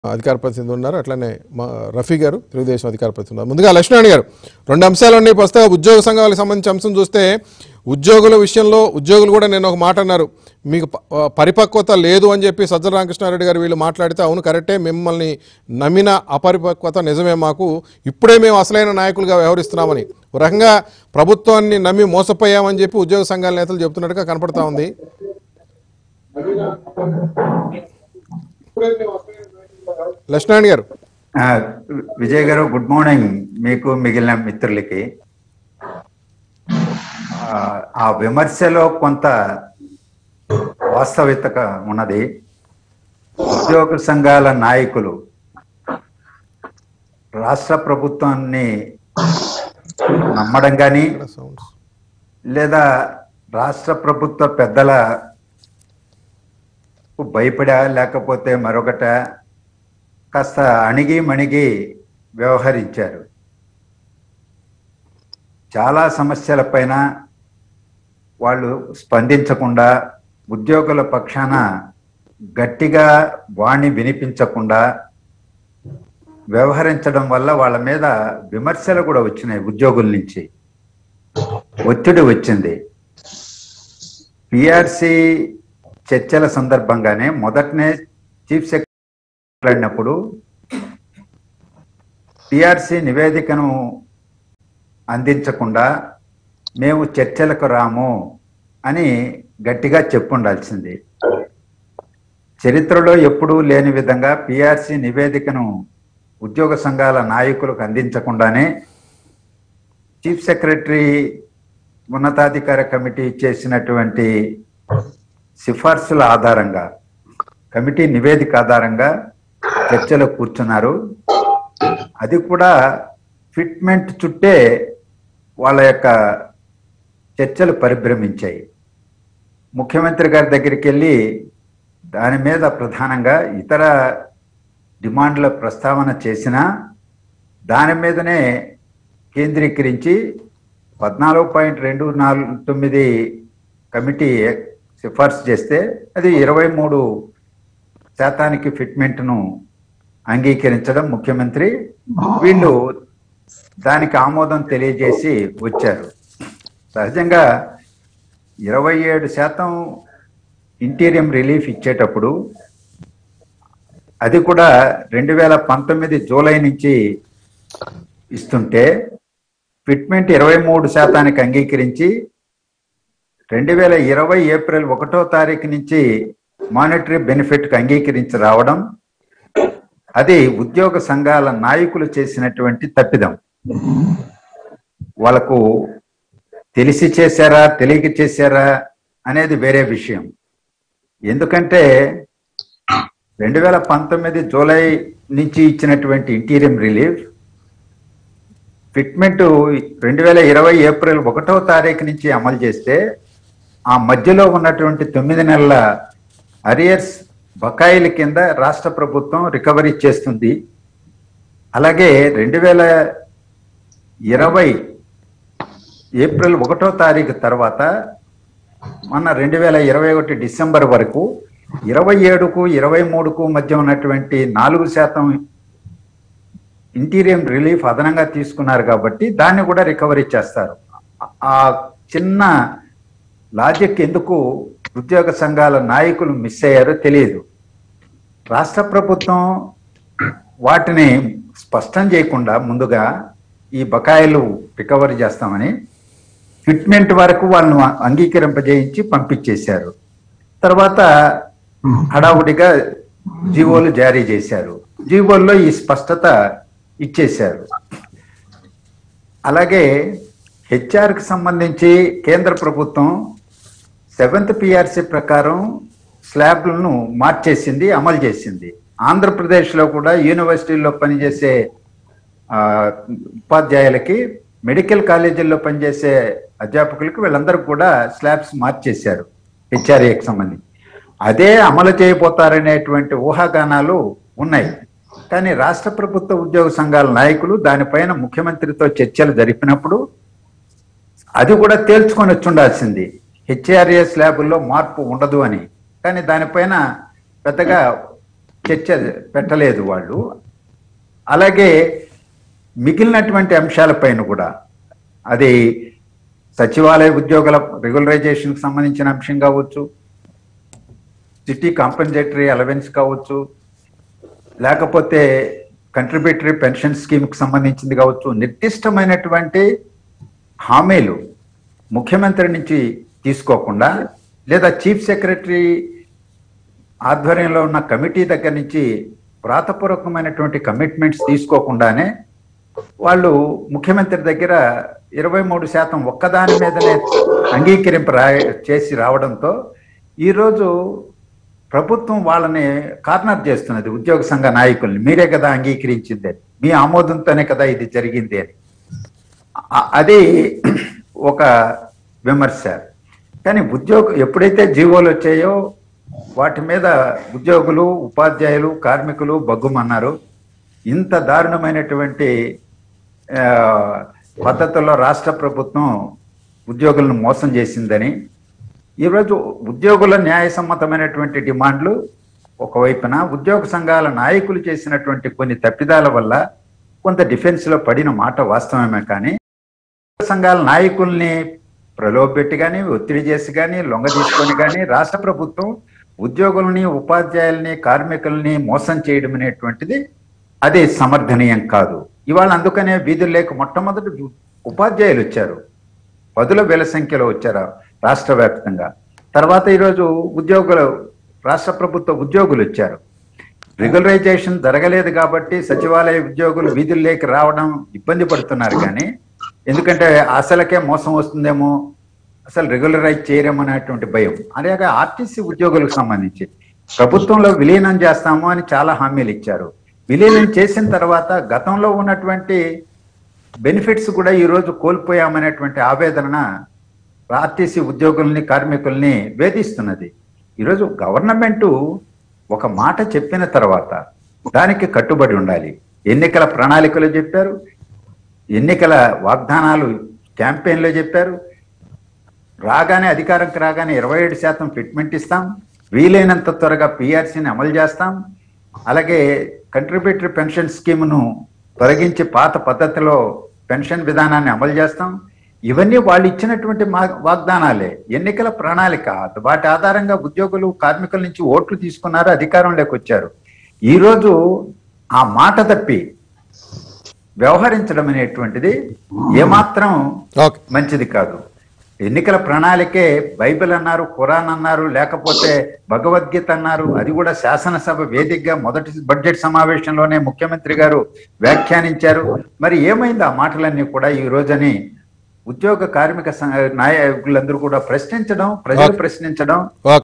అధికార ప్రతినిధి ఉన్నారు అట్లనే మా రఫీ గారు తెలుగుదేశం అధికార ప్రతినిధి ఉన్నారు ముందుగా లక్ష్మణ్ గారు రెండు అంశాలు ఉన్నాయి ప్రస్తుతం ఉద్యోగ సంఘాలకు సంబంధించి అంశం చూస్తే ఉద్యోగుల విషయంలో ఉద్యోగులు కూడా నేను ఒక మాట అన్నారు మీకు ప- ఆ, పరిపక్వత లేదు అని చెప్పి సజ్జల రామకృష్ణారెడ్డి గారు వీళ్ళు మాట్లాడితే అవును కరెక్టే మిమ్మల్ని నమ్మిన అపరిపక్వత నిజమే మాకు ఇప్పుడే మేము అసలైన నాయకులుగా వ్యవహరిస్తున్నామని ఒక రకంగా ప్రభుత్వాన్ని నమ్మి మోసపోయామని చెప్పి ఉద్యోగ సంఘాల నేతలు చెబుతున్నట్టుగా కనపడతా ఉంది లక్ష్మణ్ గారు ఆ, విజయ్ గారు గుడ్ మార్నింగ్ మీకు మిగిలిన మిత్రులకి ఆ, ఆ విమర్శలో కొంత వాస్తవికత ఉన్నది ఉద్యోగ సంఘాల నాయకులు రాష్ట్ర ప్రభుత్వాన్ని నమ్మడం కానీ సౌండ్స్ లేదా రాష్ట్ర ప్రభుత్వ పెద్దల భయపడా లేకపోతే మరొకట కాస్త అణిగి మణిగి వ్యవహరించారు చాలా సమస్యలపైన వాళ్ళు స్పందించకుండా ఉద్యోగుల పక్షాన గట్టిగా వాణి వినిపించకుండా వ్యవహరించడం వల్ల వాళ్ళ మీద విమర్శలు కూడా వచ్చినాయి ఉద్యోగుల నుంచి ఒత్తిడి వచ్చింది పిఆర్సి చర్చల సందర్భంగానే మొదటనే చీఫ్ సెక్రటరీ మాట్లాడినప్పుడు పిఆర్సి నివేదికను అందించకుండా మేము చర్చలకు రాము అని గట్టిగా చెప్పుండాల్సింది చరిత్రలో ఎప్పుడూ లేని విధంగా పిఆర్సి నివేదికను ఉద్యోగ సంఘాల నాయకులకు అందించకుండానే చీఫ్ సెక్రటరీ ఉన్నతాధికార కమిటీ చేసినటువంటి సిఫార్సుల ఆధారంగా కమిటీ నివేదిక ఆధారంగా చర్చలో కూర్చున్నారు అది కూడా ఫిట్మెంట్ చుట్టే వాళ్ళ యొక్క చర్చలు పరిభ్రమించాయి ముఖ్యమంత్రి గారి దగ్గరికి వెళ్ళి దాని మీద ప్రధానంగా ఇతర డిమాండ్ల ప్రస్తావన చేసినా దాని మీదనే కేంద్రీకరించి పద్నాలుగు పాయింట్ రెండు నాలుగు తొమ్మిది కమిటీ సిఫార్సు చేస్తే అది ఇరవై మూడు శాతానికి ఫిట్మెంట్ను అంగీకరించడం ముఖ్యమంత్రి వీళ్ళు దానికి ఆమోదం తెలియజేసి వచ్చారు సహజంగా ఇరవై ఏడు శాతం ఇంటీరియం రిలీఫ్ ఇచ్చేటప్పుడు అది కూడా రెండు వేల పంతొమ్మిది జూలై నుంచి ఇస్తుంటే ఫిట్మెంట్ ఇరవై మూడు శాతానికి అంగీకరించి రెండు వేల ఇరవై ఏప్రిల్ ఒకటో తారీఖు నుంచి మానిటరీ బెనిఫిట్కి అంగీకరించి రావడం అది ఉద్యోగ సంఘాల నాయకులు చేసినటువంటి తప్పిదం వాళ్ళకు తెలిసి చేశారా తెలియక చేశారా అనేది వేరే విషయం ఎందుకంటే రెండు వేల పంతొమ్మిది జూలై నుంచి ఇచ్చినటువంటి ఇంటీరియం రిలీఫ్ ఫిట్మెంట్ రెండు వేల ఇరవై ఏప్రిల్ ఒకటో తారీఖు నుంచి అమలు చేస్తే ఆ మధ్యలో ఉన్నటువంటి తొమ్మిది నెలల అరియర్స్ బకాయిల కింద రాష్ట్ర ప్రభుత్వం రికవరీ చేస్తుంది అలాగే రెండు వేల ఇరవై ఏప్రిల్ ఒకటో తారీఖు తర్వాత మొన్న రెండు వేల ఇరవై ఒకటి డిసెంబర్ వరకు ఇరవై ఏడుకు ఇరవై మూడుకు మధ్య ఉన్నటువంటి నాలుగు శాతం ఇంటీరియం రిలీఫ్ అదనంగా తీసుకున్నారు కాబట్టి దాన్ని కూడా రికవరీ చేస్తారు ఆ చిన్న లాజిక్ ఎందుకు ఉద్యోగ సంఘాల నాయకులు మిస్ అయ్యారో తెలియదు రాష్ట్ర ప్రభుత్వం వాటిని స్పష్టం చేయకుండా ముందుగా ఈ బకాయిలు రికవరీ చేస్తామని ఫిట్మెంట్ వరకు వాళ్ళను అంగీకరింపజేయించి పంపించేశారు తర్వాత హడావుడిగా జీవోలు జారీ చేశారు జీవోల్లో ఈ స్పష్టత ఇచ్చేశారు అలాగే హెచ్ఆర్కి సంబంధించి కేంద్ర ప్రభుత్వం సెవెంత్ పిఆర్సి ప్రకారం స్లాబ్లను మార్చేసింది అమలు చేసింది ఆంధ్రప్రదేశ్లో కూడా యూనివర్సిటీల్లో పనిచేసే ఆ, ఉపాధ్యాయులకి మెడికల్ కాలేజీల్లో పనిచేసే అధ్యాపకులకి వీళ్ళందరూ కూడా స్లాబ్స్ మార్చేశారు హెచ్ఆర్ఏకి సంబంధించి అదే అమలు చేయబోతారనేటువంటి ఊహాగానాలు ఉన్నాయి కానీ రాష్ట్ర ప్రభుత్వ ఉద్యోగ సంఘాల నాయకులు దానిపైన ముఖ్యమంత్రితో చర్చలు జరిపినప్పుడు అది కూడా తేల్చుకొని వచ్చి ఉండాల్సింది హెచ్ఆర్ఏ స్లాబుల్లో మార్పు ఉండదు అని కానీ దానిపైన పెద్దగా చర్చ పెట్టలేదు వాళ్ళు అలాగే మిగిలినటువంటి అంశాలపైన కూడా అది సచివాలయ ఉద్యోగుల రెగ్యులరైజేషన్కి సంబంధించిన అంశం కావచ్చు సిటీ కాంపెన్సేటరీ అలవెన్స్ కావచ్చు లేకపోతే కంట్రిబ్యూటరీ పెన్షన్ స్కీమ్కి సంబంధించింది కావచ్చు నిర్దిష్టమైనటువంటి హామీలు ముఖ్యమంత్రి నుంచి తీసుకోకుండా లేదా చీఫ్ సెక్రటరీ ఆధ్వర్యంలో ఉన్న కమిటీ దగ్గర నుంచి వ్రాతపూర్వకమైనటువంటి కమిట్మెంట్స్ తీసుకోకుండానే వాళ్ళు ముఖ్యమంత్రి దగ్గర ఇరవై మూడు శాతం ఒక్కదాని మీదనే అంగీకరింపు రా చేసి రావడంతో ఈరోజు ప్రభుత్వం వాళ్ళని కార్నర్ చేస్తున్నది ఉద్యోగ సంఘ నాయకుల్ని మీరే కదా అంగీకరించింది అని. మీ ఆమోదంతోనే కదా ఇది జరిగింది అని అ- అది ఒక విమర్శ కానీ ఉద్యోగ ఎప్పుడైతే జీవోలు వచ్చాయో వాటి మీద ఉద్యోగులు ఉపాధ్యాయులు కార్మికులు బగ్గుమన్నారు ఇంత దారుణమైనటువంటి ఆ, పద్ధతుల్లో రాష్ట్ర ప్రభుత్వం ఉద్యోగులను మోసం చేసిందని ఈరోజు ఉద్యోగుల న్యాయసమ్మతమైనటువంటి డిమాండ్లు ఒకవైపున ఉద్యోగ సంఘాల నాయకులు చేసినటువంటి కొన్ని తప్పిదాల వల్ల కొంత డిఫెన్స్ లో పడిన మాట వాస్తవమే కానీ ఉద్యోగ సంఘాల నాయకుల్ని ప్రలోభపెట్టి కానీ ఒత్తిడి చేసి కానీ లొంగ తీసుకొని కానీ రాష్ట్ర ప్రభుత్వం ఉద్యోగుల్ని ఉపాధ్యాయుల్ని కార్మికుల్ని మోసం చేయడం అనేటువంటిది అది సమర్థనీయం కాదు ఇవాళ అందుకనే వీధుల్లోకి మొట్టమొదటి ఉపాధ్యాయులు వచ్చారు పదుల వేల సంఖ్యలో వచ్చారు రాష్ట్ర వ్యాప్తంగా తర్వాత ఈరోజు ఉద్యోగులు రాష్ట్ర ప్రభుత్వ ఉద్యోగులు వచ్చారు రెగ్యులరైజేషన్ జరగలేదు కాబట్టి సచివాలయ ఉద్యోగులు వీధుల్లోకి రావడం ఇబ్బంది పడుతున్నారు కానీ ఎందుకంటే అసలకే మోసం వస్తుందేమో అసలు రెగ్యులరైజ్ చేయరేమో అనేటువంటి భయం అలాగే ఆర్టీసీ ఉద్యోగులకు సంబంధించి ప్రభుత్వంలో విలీనం చేస్తాము అని చాలా హామీలు ఇచ్చారు విలీనం చేసిన తర్వాత గతంలో ఉన్నటువంటి బెనిఫిట్స్ కూడా ఈ రోజు కోల్పోయామనేటువంటి ఆవేదన ఆర్టీసీ ఉద్యోగుల్ని కార్మికుల్ని వేధిస్తున్నది ఈరోజు గవర్నమెంట్ ఒక మాట చెప్పిన తర్వాత దానికి కట్టుబడి ఉండాలి ఎన్నికల ప్రణాళికలు చెప్పారు ఎన్నికల వాగ్దానాలు క్యాంపెయిన్లో చెప్పారు రాగానే అధికారంకి రాగానే ఇరవై ఏడు శాతం ఫిట్మెంట్ ఇస్తాం వీలైనంత త్వరగా పిఆర్సీని అమలు చేస్తాం అలాగే కంట్రిబ్యూటరీ పెన్షన్ స్కీమ్ను తొలగించి పాత పద్ధతిలో పెన్షన్ విధానాన్ని అమలు చేస్తాం ఇవన్నీ వాళ్ళు ఇచ్చినటువంటి మా- వాగ్దానాలే ఎన్నికల ప్రణాళిక వాటి ఆధారంగా ఉద్యోగులు కార్మికుల నుంచి ఓట్లు తీసుకున్నారు అధికారంలోకి వచ్చారు ఈ రోజు ఆ మాట తప్పి వ్యవహరించడం అనేటువంటిది ఏమాత్రం ఓకే మంచిది కాదు ఎన్నికల ప్రణాళికే బైబిల్ అన్నారు ఖురాన్ అన్నారు లేకపోతే భగవద్గీత అన్నారు అది కూడా శాసనసభ వేదికగా మొదటి బడ్జెట్ సమావేశంలోనే ముఖ్యమంత్రి గారు వ్యాఖ్యానించారు మరి ఏమైంది ఆ మాటలన్నీ కూడా ఈ రోజని ఉద్యోగ కార్మిక సంఘ నాయకులందరూ కూడా ప్రశ్నించడం ప్రజలు ప్రశ్నించడం ఓకే